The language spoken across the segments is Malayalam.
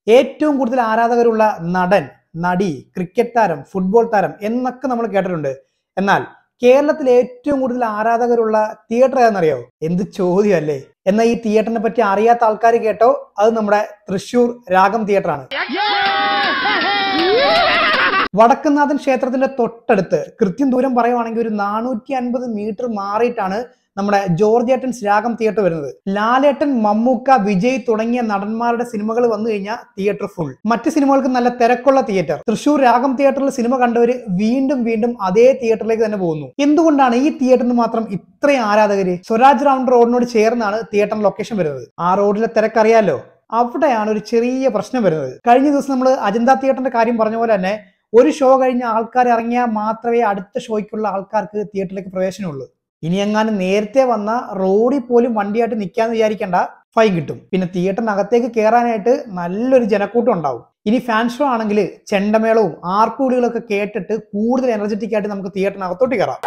ഏറ്റവും കൂടുതൽ ആരാധകരുള്ള നടൻ നടി ക്രിക്കറ്റ് താരം ഫുട്ബോൾ താരം എന്നൊക്കെ നമ്മൾ കേട്ടിട്ടുണ്ട് എന്നാൽ കേരളത്തിൽ ഏറ്റവും കൂടുതൽ ആരാധകരുള്ള തിയേറ്റർ ഏതെന്നറിയോ എന്ത് ചോദ്യമല്ലേ എന്നാൽ ഈ തിയേറ്ററിനെ പറ്റി അറിയാത്ത ആൾക്കാർ കേട്ടോ അത് നമ്മുടെ തൃശൂർ രാഗം തിയേറ്റർ ആണ് വടക്കുന്നാഥൻ ക്ഷേത്രത്തിന്റെ തൊട്ടടുത്ത് കൃത്യം ദൂരം പറയുവാണെങ്കിൽ ഒരു നാനൂറ്റി അൻപത് മീറ്റർ മാറിയിട്ടാണ് നമ്മുടെ ജോർജ് ഏട്ടൻസ് രാഗം തിയേറ്റർ വരുന്നത് ലാലേട്ടൻ മമ്മൂക്ക വിജയ് തുടങ്ങിയ നടന്മാരുടെ സിനിമകൾ വന്നു കഴിഞ്ഞാൽ തിയേറ്റർ ഫുൾ മറ്റ് സിനിമകൾക്ക് നല്ല തിരക്കുള്ള തിയേറ്റർ തൃശൂർ രാഗം തിയേറ്ററിൽ സിനിമ കണ്ടവര് വീണ്ടും വീണ്ടും അതേ തിയേറ്ററിലേക്ക് തന്നെ പോകുന്നു എന്തുകൊണ്ടാണ് ഈ തിയേറ്ററിന് മാത്രം ഇത്രയും ആരാധകര് സ്വരാജ് റൗണ്ട് റോഡിനോട് ചേർന്നാണ് തിയേറ്റർ ലൊക്കേഷൻ വരുന്നത് ആ റോഡിലെ തിരക്കറിയാലോ അവിടെയാണ് ഒരു ചെറിയ പ്രശ്നം വരുന്നത് കഴിഞ്ഞ ദിവസം നമ്മൾ അജന്ത തിയേറ്ററിന്റെ കാര്യം പറഞ്ഞ പോലെ തന്നെ ഒരു ഷോ കഴിഞ്ഞ ആൾക്കാർ ഇറങ്ങിയാൽ മാത്രമേ അടുത്ത ഷോയ്ക്കുള്ള ആൾക്കാർക്ക് തിയേറ്ററിലേക്ക് പ്രവേശനമുള്ളൂ ഇനി എങ്ങാനും നേരത്തെ വന്ന റോഡിൽ പോലും വണ്ടിയായിട്ട് നിൽക്കാന്ന് വിചാരിക്കേണ്ട ഫൈൻ കിട്ടും പിന്നെ തിയേറ്ററിനകത്തേക്ക് കയറാനായിട്ട് നല്ലൊരു ജനക്കൂട്ടം ഉണ്ടാവും ഇനി ഫാൻ ഷോ ആണെങ്കിൽ ചെണ്ടമേളവും ആർപ്പുവിളികളൊക്കെ കേട്ടിട്ട് കൂടുതൽ എനർജറ്റിക് ആയിട്ട് നമുക്ക് തിയേറ്ററിനകത്തോട്ട് കയറാം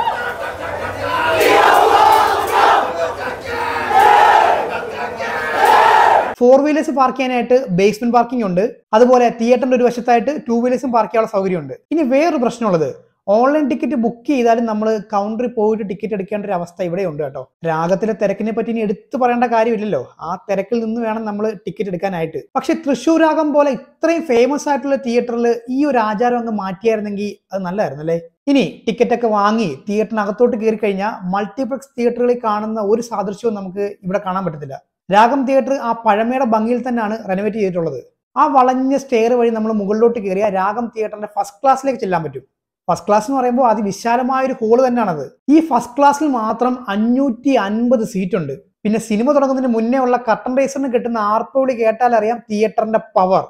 ഫോർ വീലേഴ്സ് പാർക്ക് ചെയ്യാനായിട്ട് ബേസ്മെന്റ് പാർക്കിംഗ് ഉണ്ട് അതുപോലെ തിയേറ്ററിന്റെ ഒരു വശത്തായിട്ട് ടൂ വീലേഴ്സും പാർക്ക് ചെയ്യാനുള്ള സൗകര്യമുണ്ട് ഇനി വേറൊരു പ്രശ്നമുള്ളത് ഓൺലൈൻ ടിക്കറ്റ് ബുക്ക് ചെയ്താലും നമ്മൾ കൗണ്ടറിൽ പോയിട്ട് ടിക്കറ്റ് എടുക്കേണ്ട ഒരു അവസ്ഥ ഇവിടെ ഉണ്ട് കേട്ടോ രാഗത്തിലെ തിരക്കിനെ പറ്റി ഇനി എടുത്തു പറയേണ്ട കാര്യമില്ലല്ലോ ആ തിരക്കിൽ നിന്ന് വേണം നമ്മൾ ടിക്കറ്റ് എടുക്കാനായിട്ട് പക്ഷെ തൃശ്ശൂർ രാഗം പോലെ ഇത്രയും ഫേമസ് ആയിട്ടുള്ള തിയേറ്ററിൽ ഈ ഒരു ആചാരം അങ്ങ് മാറ്റിയായിരുന്നെങ്കിൽ അത് നല്ലതായിരുന്നു അല്ലേ ഇനി ടിക്കറ്റ് ഒക്കെ വാങ്ങി തിയേറ്ററിനകത്തോട്ട് കയറി കഴിഞ്ഞാൽ മൾട്ടിപ്ലക്സ് തിയേറ്ററുകളിൽ കാണുന്ന ഒരു സാദൃശ്യവും നമുക്ക് ഇവിടെ കാണാൻ പറ്റത്തില്ല രാഗം തിയേറ്റർ ആ പഴമയുടെ ഭംഗിയിൽ തന്നെയാണ് റെനോവേറ്റ് ചെയ്തിട്ടുള്ളത് ആ വളഞ്ഞ സ്റ്റെയർ വഴി നമ്മൾ മുകളിലോട്ട് കയറിയ രാഗം തിയേറ്ററിന്റെ ഫസ്റ്റ് ക്ലാസ്സിലേക്ക് ചെല്ലാൻ പറ്റും ഫസ്റ്റ് ക്ലാസ് എന്ന് പറയുമ്പോൾ അതിവിശാലമായ ഒരു ഹോള് തന്നെയാണത് ഈ ഫസ്റ്റ് ക്ലാസ്സിൽ മാത്രം അഞ്ഞൂറ്റി അൻപത് സീറ്റ് ഉണ്ട് പിന്നെ സിനിമ തുടങ്ങുന്നതിന് മുന്നേ ഉള്ള കട്ടൻ റേസറിന് കിട്ടുന്ന ആർപ്പുവിളി കേട്ടാൽ അറിയാം തിയേറ്ററിന്റെ പവർ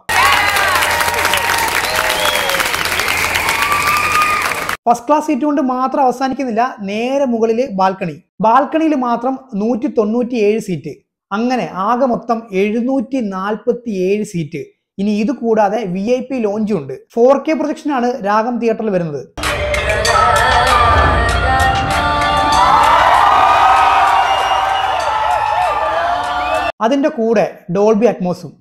ഫസ്റ്റ് ക്ലാസ് സീറ്റ് കൊണ്ട് മാത്രം അവസാനിക്കുന്നില്ല നേരെ മുകളിൽ ബാൽക്കണി ബാൽക്കണിയിൽ മാത്രം നൂറ്റി തൊണ്ണൂറ്റി ഏഴ് സീറ്റ് അങ്ങനെ ആകെ മൊത്തം എഴുന്നൂറ്റി നാൽപ്പത്തി ഏഴ് സീറ്റ് ഇനി ഇത് കൂടാതെ വി ഐ പി ലോഞ്ചും ഉണ്ട് ഫോർ കെ പ്രൊജക്ഷൻ ആണ് രാഗം തിയേറ്ററിൽ വരുന്നത് അതിന്റെ കൂടെ ഡോൾബി അറ്റ്മോസും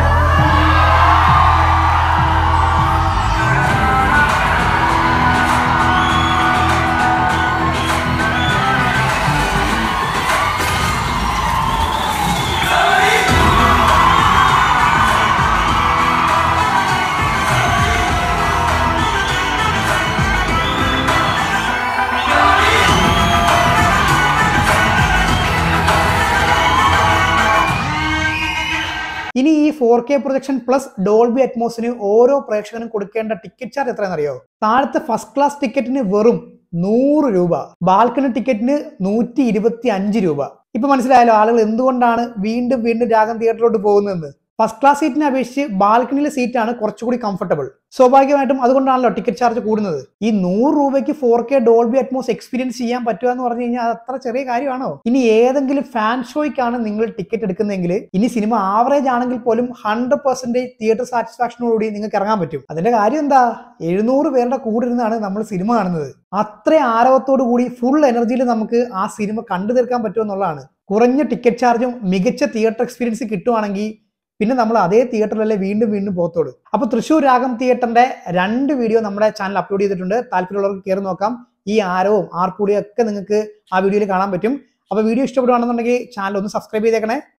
ഇനി ഈ four K projection plus Dolby അറ്റ്മോസിന് ഓരോ പ്രേക്ഷകനും കൊടുക്കേണ്ട ടിക്കറ്റ് ചാർജ് എത്രയാണെന്നറിയോ താഴത്തെ ഫസ്റ്റ് ക്ലാസ് ടിക്കറ്റിന് വെറും നൂറ് രൂപ ബാൽക്കണി ടിക്കറ്റിന് നൂറ്റി ഇരുപത്തി അഞ്ച് രൂപ ഇപ്പൊ മനസ്സിലായല്ലോ ആളുകൾ എന്തുകൊണ്ടാണ് വീണ്ടും വീണ്ടും രാഗം തിയേറ്ററിലോട്ട് പോകുന്നതെന്ന് ഫസ്റ്റ് ക്ലാസ് സീറ്റിനെ അപേക്ഷിച്ച് ബാൽക്കണിയിലെ സീറ്റാണ് കുറച്ചുകൂടി കംഫർട്ടബിൾ സ്വാഭാവികമായിട്ടും അതുകൊണ്ടാണല്ലോ ടിക്കറ്റ് ചാർജ് കൂടുന്നത് ഈ നൂറ് രൂപയ്ക്ക് four K Dolby Atmos experience ചെയ്യാൻ പറ്റുക എന്ന് പറഞ്ഞു കഴിഞ്ഞാൽ അത് അത്ര ചെറിയ കാര്യമാണോ ഇനി ഏതെങ്കിലും ഫാൻ ഷോയ്ക്കാണ് നിങ്ങൾ ടിക്കറ്റ് എടുക്കുന്നതെങ്കിൽ ഇനി സിനിമ ആവറേജ് ആണെങ്കിൽ പോലും ഹൺഡ്രഡ് പെർസെന്റേജ് തിയേറ്റർ സാറ്റിസ്ഫാക്ഷനോടുകൂടി നിങ്ങൾക്ക് ഇറങ്ങാൻ പറ്റും അതിന്റെ കാര്യം എന്താ എഴുന്നൂറ് പേരുടെ കൂടെ ഇരുന്നാണ് നമ്മൾ സിനിമ കാണുന്നത് അത്ര ആരവത്തോടു കൂടി ഫുൾ എനർജിയിൽ നമുക്ക് ആ സിനിമ കണ്ടു തീർക്കാൻ പറ്റുമെന്നുള്ളതാണ് കുറഞ്ഞ ടിക്കറ്റ് ചാർജും മികച്ച തിയേറ്റർ എക്സ്പീരിയൻസ് കിട്ടുവാണെങ്കിൽ പിന്നെ നമ്മൾ അതേ തിയേറ്ററിലല്ലേ വീണ്ടും വീണ്ടും പോകത്തുള്ളൂ അപ്പൊ തൃശ്ശൂർ രാഗം തിയേറ്ററിന്റെ രണ്ട് വീഡിയോ നമ്മുടെ ചാനൽ അപ്ലോഡ് ചെയ്തിട്ടുണ്ട് താല്പര്യമുള്ളവർക്ക് കയറി നോക്കാം ഈ ആരവും ആർപ്പൂടിയും ഒക്കെ നിങ്ങൾക്ക് ആ വീഡിയോയിൽ കാണാൻ പറ്റും അപ്പൊ വീഡിയോ ഇഷ്ടപ്പെടുകയാണെന്നുണ്ടെങ്കിൽ ചാനൽ ഒന്ന് സബ്സ്ക്രൈബ് ചെയ്തേക്കണേ